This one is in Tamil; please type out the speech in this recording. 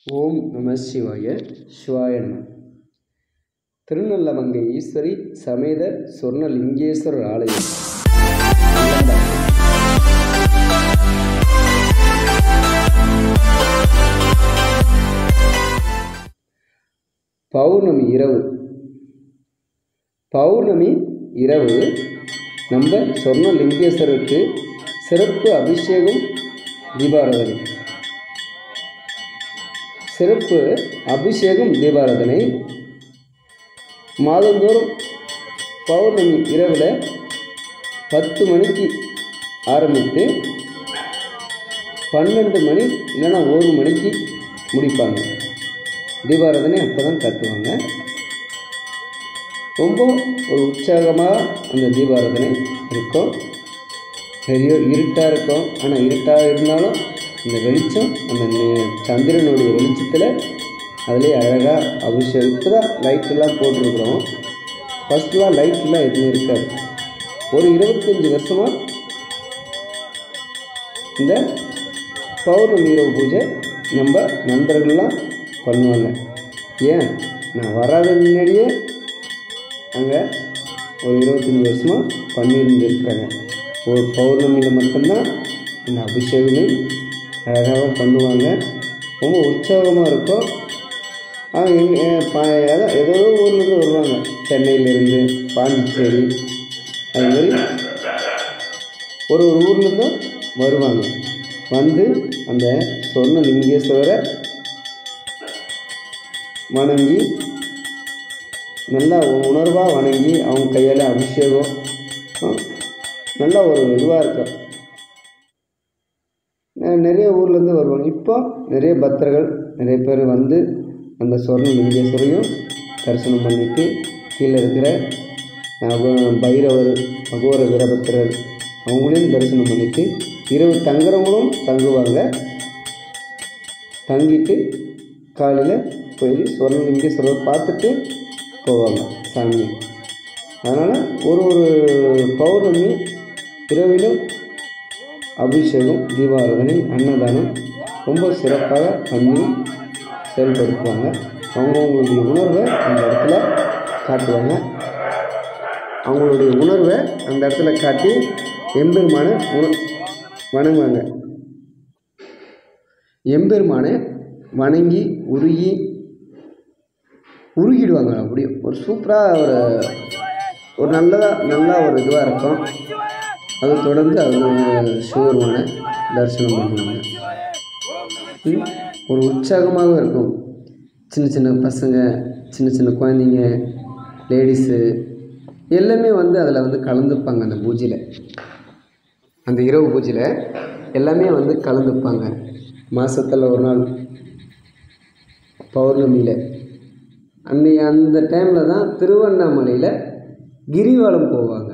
ஓம் நம சிவாய சிவாய நம திருநல்லமங்கை ஈஸ்வரி சமேத சொர்ணலிங்கேஸ்வரர் ஆலயம் பௌர்ணமி இரவு பௌர்ணமி இரவு நம்ம சொர்ணலிங்கேஸ்வரருக்கு சிறப்பு அபிஷேகம் தீபாராதனை சிறப்பு அபிஷேகம் தீபாராதனை மாதந்தோறும் பௌர்ணமி இரவில் பத்து மணிக்கு ஆரம்பித்து பன்னெண்டு மணி இல்லைன்னா ஒரு மணிக்கு முடிப்பாங்க தீபாராதனை அப்போ தான் கட்டுவாங்க ரொம்ப ஒரு உற்சாகமாக அந்த தீபாராதனை இருக்கும் பெரிய இருட்டாக இருக்கும் ஆனால் இருட்டாக இருந்தாலும் அந்த வெளிச்சம் அந்த நெ- சந்திரனுடைய வெளிச்சத்தில் அதிலே அழகாக அபிஷேகம் இப்போ தான் லைட்டெல்லாம் போட்டிருக்கிறோம் ஃபஸ்ட்லாம் லைட்லாம் எதுவும் இருக்காது ஒரு இருபத்தஞ்சி வருஷமாக இந்த பௌர்ணமி இரவு பூஜை நம்ம நண்பர்கள்லாம் பண்ணுவாங்க ஏன் நான் வராத முன்னாடியே அங்கே ஒரு இருபத்தஞ்சி வருஷமாக பண்ணியிருந்துருக்காங்க ஒரு பௌர்ணமியில் மட்டும்தான் இந்த அபிஷேகமே அழகாக பண்ணுவாங்க ரொம்ப உற்சாகமாக இருக்கும் அவங்க எங்க பா அதான் ஏதோ ஊர்லேருந்து வருவாங்க சென்னையிலேருந்து பாண்டிச்சேரி அது மாதிரி ஒரு ஒரு ஊர்லேருந்தும் வருவாங்க வந்து அந்த சொர்ண லிங்கேஸ்வரரை வணங்கி நல்லா உணர்வாக வணங்கி அவங்க கையால் அபிஷேகம் ஆ, நல்லா ஒரு இதுவாக இருக்கும் நெ- நிறைய ஊர்லேருந்து வருவாங்க இப்போ நிறைய பக்தர்கள் நிறைய பேர் வந்து அந்த சொர்ண லிங்கேஸ்வரையும் தரிசனம் பண்ணிட்டு கீழே இருக்கிற அக- பைரவர் அகோர வீரபத்திரர் அவங்களையும் தரிசனம் பண்ணிட்டு இரவு தங்குறவங்களும் தங்குவாங்க தங்கிட்டு காலையில் போய் சொர்ணலிங்கேஸ்வரர் பார்த்துட்டு போவாங்க சாமி அதனால் ஒரு ஒரு பௌர்ணமி இரவிலும் அபிஷேகம் தீபாராதனை அன்னதானம் ரொம்ப சிறப்பாக பண்ணி செயல்படுத்துவாங்க அவங்கவுங்களுடைய உணர்வை அந்த இடத்துல காட்டுவாங்க அவங்களுடைய உணர்வை அந்த இடத்துல காட்டி எம்பெருமான உண வணங்குவாங்க எம்பெருமானை வணங்கி உருகி உருகிடுவாங்க அப்படியே ஒரு சூப்பராக ஒரு ஒரு நல்லதாக நல்லா ஒரு இதுவாக இருக்கும் அதை தொடர்ந்து அவங்க சிவபெருமானை தரிசனம் பண்ணுவாங்க ம், ஒரு உற்சாகமாகவும் இருக்கும் சின்ன சின்ன பசங்க சின்ன சின்ன குழந்தைங்க லேடிஸு எல்லாமே வந்து அதில் வந்து கலந்துப்பாங்க அந்த பூஜையில் அந்த இரவு பூஜையில் எல்லாமே வந்து கலந்துப்பாங்க மாதத்தில் ஒரு நாள் பௌர்ணமியில் அன்னை அந்த டைமில் தான் திருவண்ணாமலையில் கிரிவலம் போவாங்க